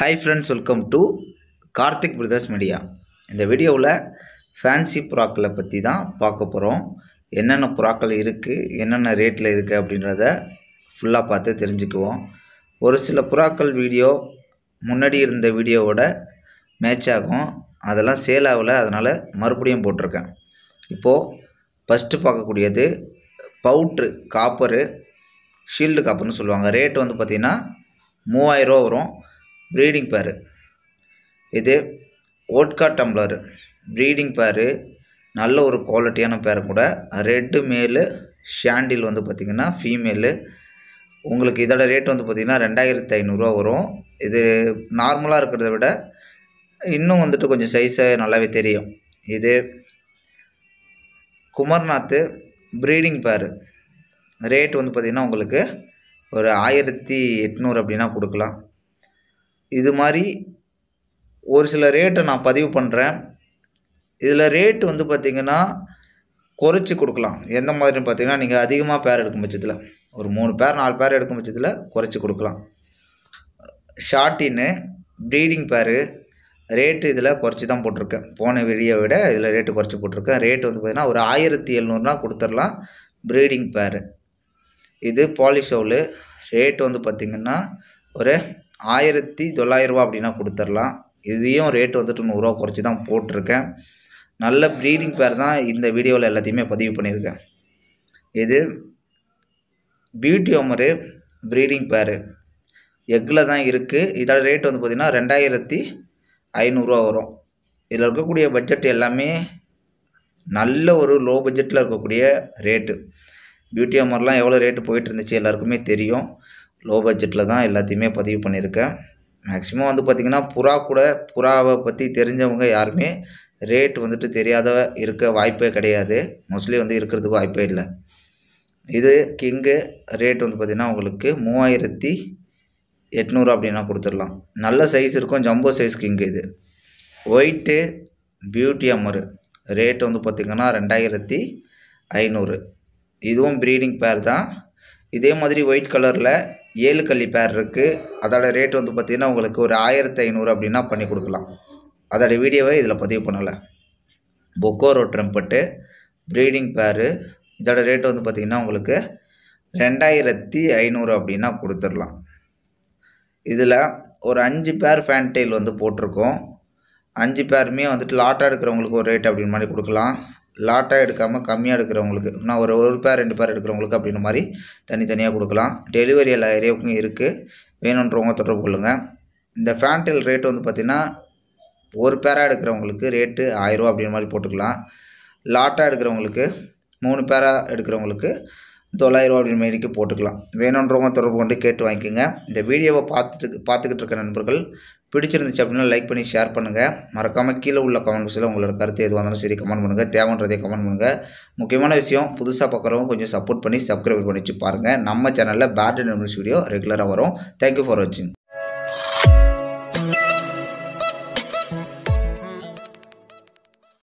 hi friends welcome to Karthik brothers media இந்த வீடியோவில் fancy புறாக்களை பற்றி தான் பார்க்க போகிறோம் என்னென்ன புறாக்கள் இருக்குது என்னென்ன ரேட்டில் இருக்குது அப்படின்றத ஃபுல்லாக பார்த்து தெரிஞ்சுக்குவோம் ஒரு சில புறாக்கள் வீடியோ முன்னாடி இருந்த வீடியோவோட மேட்ச் ஆகும் அதெல்லாம் சேல் ஆகலை அதனால் மறுபடியும் போட்டிருக்கேன் இப்போது ஃபஸ்ட்டு பார்க்கக்கூடியது பவுட்ரு காப்பரு ஷீல்டு காப்பர்னு சொல்லுவாங்க ரேட் வந்து பார்த்திங்கன்னா மூவாயிரரூவா வரும் ப்ரீடிங் பேரு இது ஓட்கா டம்ளர் ப்ரீடிங் பேரு நல்ல ஒரு குவாலிட்டியான பேர் கூட ரெட்டு மேலு ஷாண்டில் வந்து பார்த்திங்கன்னா ஃபீமேலு உங்களுக்கு இதோட ரேட் வந்து பார்த்திங்கன்னா ரெண்டாயிரத்து ஐநூறுரூவா வரும் இது நார்மலாக இருக்கிறத விட இன்னும் வந்துட்டு கொஞ்சம் சைஸை நல்லாவே தெரியும் இது குமர்நாத்து ப்ரீடிங் பேரு ரேட் வந்து பார்த்திங்கன்னா உங்களுக்கு ஒரு ஆயிரத்தி எட்நூறு அப்படின்னா கொடுக்கலாம் இது மாதிரி ஒரு சில ரேட்டை நான் பதிவு பண்ணுறேன் இதில் ரேட் வந்து பார்த்திங்கன்னா குறைச்சி கொடுக்கலாம் எந்த மாதிரின்னு பார்த்தீங்கன்னா நீங்கள் அதிகமாக பேர் எடுக்கும் பட்சத்தில் ஒரு மூணு பேர் நாலு பேர் எடுக்கும் பட்சத்தில் குறைச்சி கொடுக்கலாம் ஷார்ட்டின்னு ப்ரீடிங் பேரு ரேட்டு இதில் குறைச்சி தான் போட்டிருக்கேன் போன வீடியோ விட இதில் ரேட்டு குறைச்சி போட்டிருக்கேன் ரேட்டு வந்து பார்த்திங்கன்னா ஒரு ஆயிரத்தி எழுநூறுனா கொடுத்துடலாம் ப்ரீடிங் பேரு இது பாலிஷோலு ரேட் வந்து பார்த்திங்கன்னா ஒரு ஆயிரத்தி தொள்ளாயிரரூவா அப்படின்னா கொடுத்துர்லாம் இதையும் ரேட் வந்துட்டு நூறுரூவா குறைச்சி தான் போட்டிருக்கேன் நல்ல ப்ரீடிங் பேர் தான் இந்த வீடியோவில் எல்லாத்தையுமே பதிவு பண்ணியிருக்கேன் இது பியூட்டி ஓமரு ப்ரீடிங் பேரு எக்கில் தான் இருக்குது இதோட ரேட் வந்து பார்த்திங்கன்னா ரெண்டாயிரத்தி ஐநூறுரூவா வரும் இதில் இருக்கக்கூடிய பட்ஜெட் எல்லாமே நல்ல ஒரு லோ பட்ஜெட்டில் இருக்கக்கூடிய ரேட்டு பியூட்டி அமர்லாம் எவ்வளோ ரேட்டு போயிட்டு இருந்துச்சு எல்லாருக்குமே தெரியும் லோ பட்ஜெட்டில் தான் எல்லாத்தையுமே பதிவு பண்ணியிருக்கேன் மேக்ஸிமம் வந்து பார்த்திங்கன்னா புறா கூட புறாவை பற்றி தெரிஞ்சவங்க யாருமே ரேட் வந்துட்டு தெரியாத இருக்க வாய்ப்பே கிடையாது மோஸ்ட்லி வந்து இருக்கிறதுக்கு வாய்ப்பே இல்லை இது கிங்கு ரேட் வந்து பார்த்திங்கன்னா உங்களுக்கு மூவாயிரத்தி எட்நூறு அப்படின்னா கொடுத்துடலாம் நல்ல சைஸ் இருக்கும் ஜம்போ சைஸ் கிங்கு இது ஒயிட்டு பியூட்டி அம்மரு ரேட் வந்து பார்த்திங்கன்னா ரெண்டாயிரத்தி ஐநூறு இதுவும் ப்ரீடிங் பேர் தான் இதே மாதிரி ஒயிட் கலரில் ஏழு கள்ளி பேர் இருக்குது அதோட ரேட் வந்து பார்த்திங்கன்னா உங்களுக்கு ஒரு ஆயிரத்தி ஐநூறு அப்படின்னா பண்ணி கொடுக்கலாம் அதோட வீடியோவை இதில் பதிவு பண்ணலை பொக்கோரோ ட்ரம்பட்டு ப்ரீடிங் பேரு இதோட ரேட் வந்து பார்த்திங்கன்னா உங்களுக்கு ரெண்டாயிரத்தி ஐநூறு அப்படின்னா கொடுத்துடலாம் இதில் ஒரு அஞ்சு பேர் ஃபேன்டெயில் வந்து போட்டிருக்கோம் அஞ்சு பேருமே வந்துட்டு லாட்டாக எடுக்கிறவங்களுக்கு ஒரு ரேட் அப்படின்னு மாதிரி கொடுக்கலாம் லாட்டாக எடுக்காமல் கம்மியாக எடுக்கிறவங்களுக்கு நான் ஒரு ஒரு பேர் ரெண்டு பேர் எடுக்கிறவங்களுக்கு அப்படின்ற மாதிரி தனித்தனியாக கொடுக்கலாம் டெலிவரி எல்லா ஏரியாவுக்கும் இருக்குது வேணுன்றவங்க தொடர்பு கொள்ளுங்கள் இந்த ஃபேன்டெயில் ரேட் வந்து பார்த்திங்கன்னா ஒரு பேராக எடுக்கிறவங்களுக்கு ரேட்டு ஆயிரரூவா அப்படின்ற மாதிரி போட்டுக்கலாம் லாட்டாக எடுக்கிறவங்களுக்கு மூணு பேராக எடுக்கிறவங்களுக்கு தொள்ளாயிரரூவா அப்படின்ற மாதிரிக்கு போட்டுக்கலாம் வேணுன்றவங்க தொடர்பு கொண்டு கேட்டு வாங்கிக்கோங்க இந்த வீடியோவை பார்த்துட்டு பார்த்துக்கிட்டு இருக்க நண்பர்கள் பிடிச்சிருந்துச்சு அப்படின்னா லைக் பண்ணி ஷேர் பண்ணுங்கள் மறக்காமல் கீழே உள்ள கமெண்ட் பாக்ஸில் உங்களோட கருத்து எதுவாக இருந்தாலும் சரி கமெண்ட் பண்ணுங்கள் தேவைன்றதே கமெண்ட் பண்ணுங்கள் முக்கியமான விஷயம் புதுசாக பார்க்குறவங்க கொஞ்சம் சப்போர்ட் பண்ணி சப்ஸ்கிரைப் பண்ணி வச்சு பாருங்கள் நம்ம சேனலில் பேட் நியூஸ் வீடியோ ரெகுலராக வரும் தேங்க்யூ ஃபார் வாட்சிங்